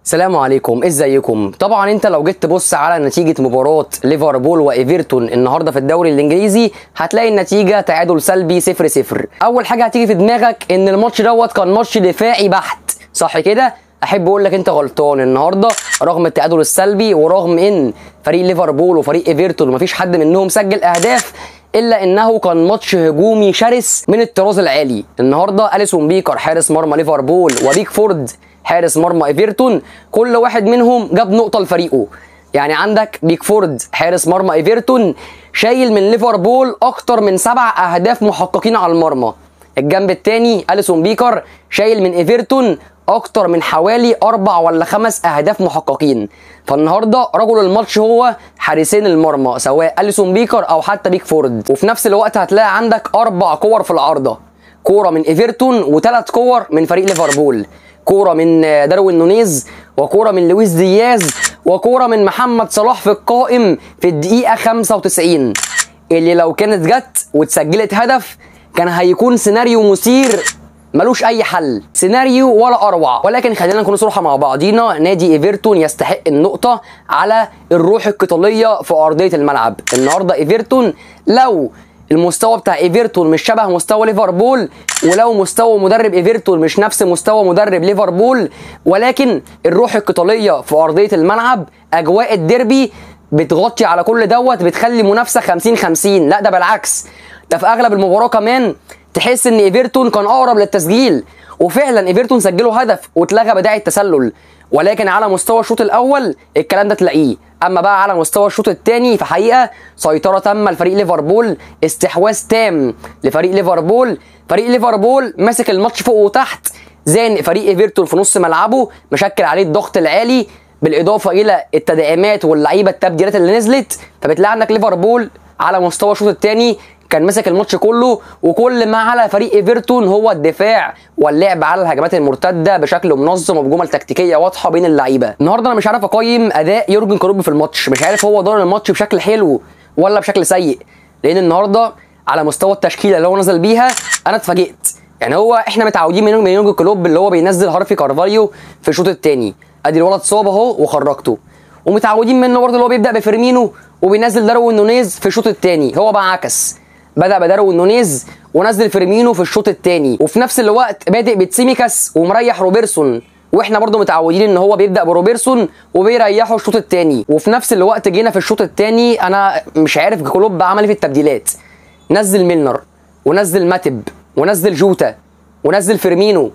السلام عليكم ازيكم طبعا انت لو جيت تبص على نتيجه مباراه ليفربول وايفرتون النهارده في الدوري الانجليزي هتلاقي النتيجه تعادل سلبي 0 0 اول حاجه هتيجي في دماغك ان الماتش دوت كان ماتش دفاعي بحت صح كده احب اقول لك انت غلطان النهارده رغم التعادل السلبي ورغم ان فريق ليفربول وفريق ايفرتون مفيش حد منهم سجل اهداف الا انه كان ماتش هجومي شرس من الطراز العالي النهارده اليسون بيكر حارس مرمى ليفربول وبيكفورد حارس مرمى ايفرتون كل واحد منهم جاب نقطه لفريقه يعني عندك بيكفورد حارس مرمى ايفرتون شايل من ليفربول اكتر من سبع اهداف محققين على المرمى الجنب الثاني اليسون بيكر شايل من ايفرتون اكتر من حوالي اربع ولا خمس اهداف محققين فالنهارده رجل الماتش هو حارسين المرمى سواء اليسون بيكر او حتى بيكفورد وفي نفس الوقت هتلاقي عندك اربع كور في العارضه كوره من ايفرتون وثلاث كور من فريق ليفربول كوره من داروين نونيز وكوره من لويس دياز وكوره من محمد صلاح في القائم في الدقيقه 95 اللي لو كانت جت واتسجلت هدف كان هيكون سيناريو مثير ملوش اي حل سيناريو ولا اروع ولكن خلينا نكون صراحه مع بعضينا نادي ايفرتون يستحق النقطه على الروح القتاليه في ارضيه الملعب النهارده ايفرتون لو المستوى بتاع ايفرتون مش شبه مستوى ليفربول ولو مستوى مدرب ايفرتون مش نفس مستوى مدرب ليفربول ولكن الروح القتاليه في ارضيه الملعب اجواء الديربي بتغطي على كل دوت بتخلي منافسه 50 50 لا ده بالعكس ده في اغلب المباراه كمان تحس ان ايفرتون كان اقرب للتسجيل وفعلا ايفرتون سجلوا هدف واتلغى بداعي التسلل ولكن على مستوى الشوط الاول الكلام ده تلاقيه اما بقى على مستوى الشوط الثاني في حقيقه سيطره تامه لفريق ليفربول استحواذ تام لفريق ليفربول فريق ليفربول ماسك الماتش فوق وتحت زانق فريق ايفرتون في نص ملعبه مشكل عليه الضغط العالي بالاضافه الى التدعيمات واللعيبه التبديلات اللي نزلت فبتلاقي عندك ليفربول على مستوى الشوط الثاني كان ماسك الماتش كله وكل ما على فريق ايفرتون هو الدفاع واللعب على الهجمات المرتده بشكل منظم وبجمل تكتيكيه واضحه بين اللعيبه النهارده انا مش عارف اقيم اداء يورجن كلوب في الماتش مش عارف هو دار الماتش بشكل حلو ولا بشكل سيء لان النهارده على مستوى التشكيله اللي هو نزل بيها انا اتفاجئت يعني هو احنا متعودين من من يورجن كلوب اللي هو بينزل هارفي كارفاليو في الشوط الثاني ادي الولد صاب اهو وخرجته ومتعودين منه برضه اللي هو بيبدا بفيرمينو وبينزل داروين نونيز في الشوط الثاني هو بقى عكس بدا بداروين نونيز ونزل فيرمينو في الشوط الثاني وفي نفس الوقت بادئ بتسيميكاس ومريح روبرتسون واحنا برضو متعودين ان هو بيبدا بروبرتسون وبيريحه الشوط الثاني وفي نفس الوقت جينا في الشوط الثاني انا مش عارف كلوب عمل ايه في التبديلات نزل ميلنر ونزل ماتب ونزل جوتا ونزل فيرمينو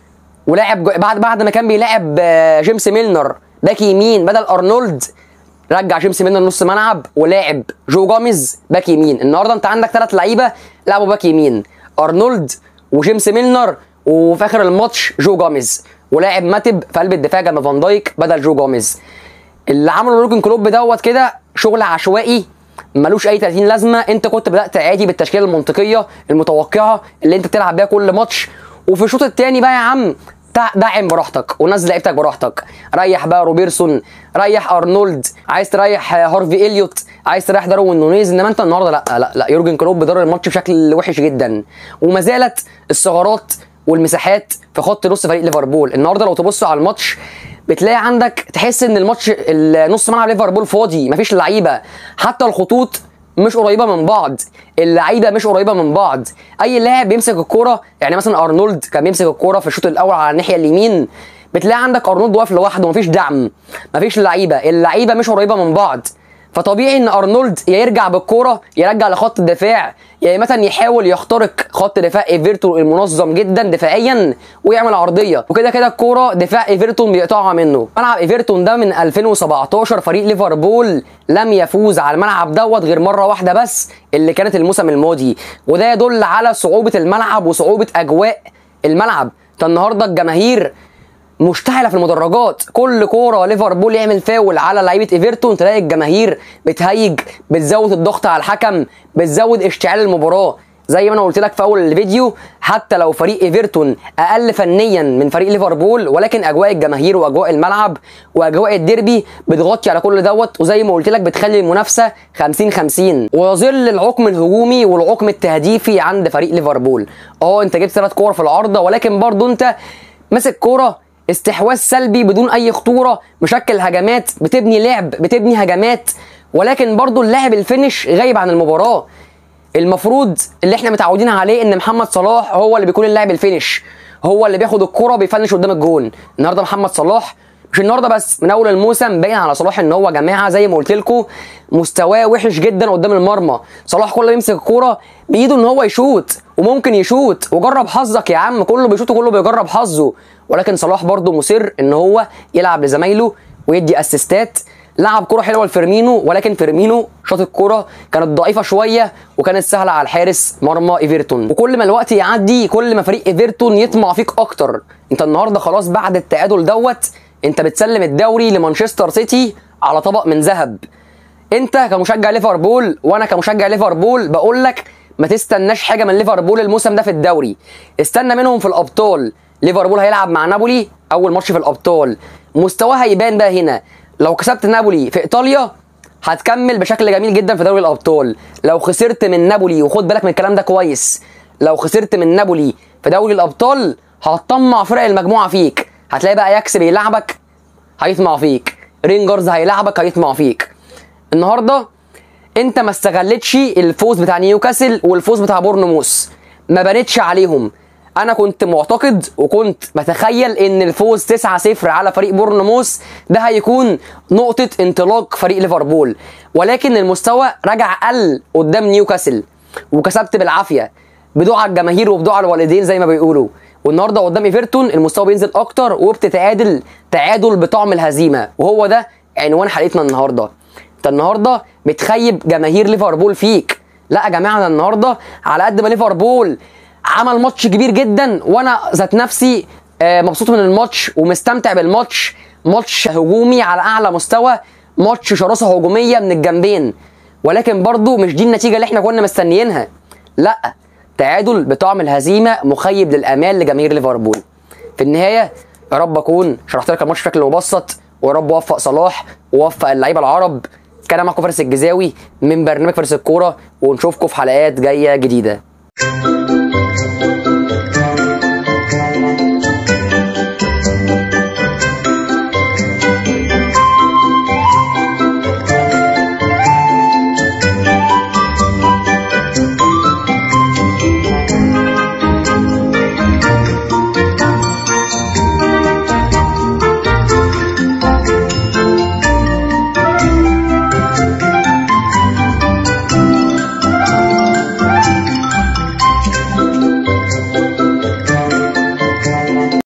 ولعب بعد بعد ما كان بيلعب جيمس ميلنر باك يمين بدل ارنولد رجع جيمس ميلنر نص ملعب ولاعب جو جاميز باك يمين النهارده انت عندك ثلاث لعيبه لعبوا باك يمين ارنولد وجيمس ميلنر وفي اخر الماتش جو جاميز ولاعب ماتب في قلب الدفاع جنب فان دايك بدل جو جاميز اللي عمله يورجن كلوب دوت كده شغل عشوائي ملوش اي 30 لازمه انت كنت بدات عادي بالتشكيله المنطقيه المتوقعه اللي انت بتلعب بيها كل ماتش وفي الشوط الثاني بقى يا عم دعم براحتك ونزل لعيبتك براحتك ريح بقى روبرتسون ريح ارنولد عايز تريح هارفي اليوت عايز تريح داروين نونيز انما انت النهارده لا لا لا يورجن كلوب دار الماتش بشكل وحش جدا وما زالت الثغرات والمساحات في خط نص فريق ليفربول النهارده لو تبص على الماتش بتلاقي عندك تحس ان الماتش نص ملعب ليفربول فاضي مفيش لعيبه حتى الخطوط مش قريبه من بعض اللعيبه مش قريبه من بعض اي لاعب بيمسك الكوره يعني مثلا ارنولد كان بيمسك الكوره في الشوط الاول على الناحيه اليمين بتلاقي عندك ارنولد واقف لوحده مفيش دعم مفيش لعيبه اللعيبه مش قريبه من بعض فطبيعي ان ارنولد يا يرجع بالكوره يرجع لخط الدفاع يا مثلا يحاول يخترق خط دفاع ايفرتون المنظم جدا دفاعيا ويعمل عرضيه وكده كده الكوره دفاع ايفرتون بيقطعها منه ملعب ايفرتون ده من 2017 فريق ليفربول لم يفوز على الملعب دوت غير مره واحده بس اللي كانت الموسم الماضي وده يدل على صعوبه الملعب وصعوبه اجواء الملعب النهارده الجماهير مشتعله في المدرجات كل كوره ليفربول يعمل فاول على لعيبه ايفرتون تلاقي الجماهير بتهيج بتزود الضغط على الحكم بتزود اشتعال المباراه زي ما انا قلت لك في اول الفيديو حتى لو فريق ايفرتون اقل فنيا من فريق ليفربول ولكن اجواء الجماهير واجواء الملعب واجواء الديربي بتغطي على كل دوت وزي ما قلت لك بتخلي المنافسه 50 50 ويظل العقم الهجومي والعقم التهديفي عند فريق ليفربول اه انت جبت ثلاث كور في العارضه ولكن برضو انت ماسك كوره استحواذ سلبي بدون اي خطوره مشكل هجمات بتبني لعب بتبني هجمات ولكن برضو اللاعب الفينش غايب عن المباراه المفروض اللي احنا متعودين عليه ان محمد صلاح هو اللي بيكون اللاعب الفينش هو اللي بياخد الكرة بيفنش قدام الجون النهارده محمد صلاح مش النهارده بس من اول الموسم باين على صلاح ان هو يا جماعه زي ما قلت لكم مستواه وحش جدا قدام المرمى صلاح كل ما يمسك الكوره بايده ان هو يشوط وممكن يشوط وجرب حظك يا عم كله بيشوط وكله بيجرب حظه ولكن صلاح برده مصر ان هو يلعب لزمايله ويدي اسيستات لعب كرة حلوه لفيرمينو ولكن فيرمينو شاط الكرة كانت ضعيفه شويه وكانت سهله على الحارس مرمى ايفرتون وكل ما الوقت يعدي كل ما فريق ايفرتون يطمع فيك اكتر انت النهارده خلاص بعد التعادل دوت انت بتسلم الدوري لمانشستر سيتي على طبق من ذهب انت كمشجع ليفربول وانا كمشجع ليفربول بقول لك ما تستناش حاجه من ليفربول الموسم ده في الدوري استنى منهم في الابطال ليفربول هيلعب مع نابولي اول ماتش في الابطال مستواه هيبان بقى هنا لو كسبت نابولي في ايطاليا هتكمل بشكل جميل جدا في دوري الابطال لو خسرت من نابولي وخد بالك من الكلام ده كويس لو خسرت من نابولي في دوري الابطال هتطمع فرق المجموعه فيك هتلاقي بقى يكسب يلعبك هيطمع فيك رينجرز هيلعبك هيطمع فيك النهارده انت ما استغلتش الفوز بتاع نيوكاسل والفوز بتاع بورنموث ما بنتش عليهم انا كنت معتقد وكنت بتخيل ان الفوز 9-0 على فريق بورنموث ده هيكون نقطة انطلاق فريق ليفربول ولكن المستوى رجع قل قدام نيوكاسل وكسبت بالعافية بدعاء الجماهير وبدعاء الوالدين زي ما بيقولوا والنهارده قدام ايفرتون المستوى بينزل اكتر وبتتعادل تعادل بطعم الهزيمه وهو ده عنوان حلقتنا النهارده انت النهارده بتخيب جماهير ليفربول فيك لا يا جماعه انا النهارده على قد ما ليفربول عمل ماتش كبير جدا وانا ذات نفسي آه، مبسوط من الماتش ومستمتع بالماتش ماتش هجومي على اعلى مستوى ماتش شراسه هجوميه من الجنبين ولكن برضو مش دي النتيجه اللي احنا كنا مستنيينها لا تعادل بطعم الهزيمه مخيب للامال لجماهير ليفربول في النهايه يا رب اكون شرحت لك الماتش بشكل مبسط ويا رب وفق صلاح ووفق اللعيبه العرب كان معكم فارس الجزاوي من برنامج فارس الكوره ونشوفكم في حلقات جايه جديده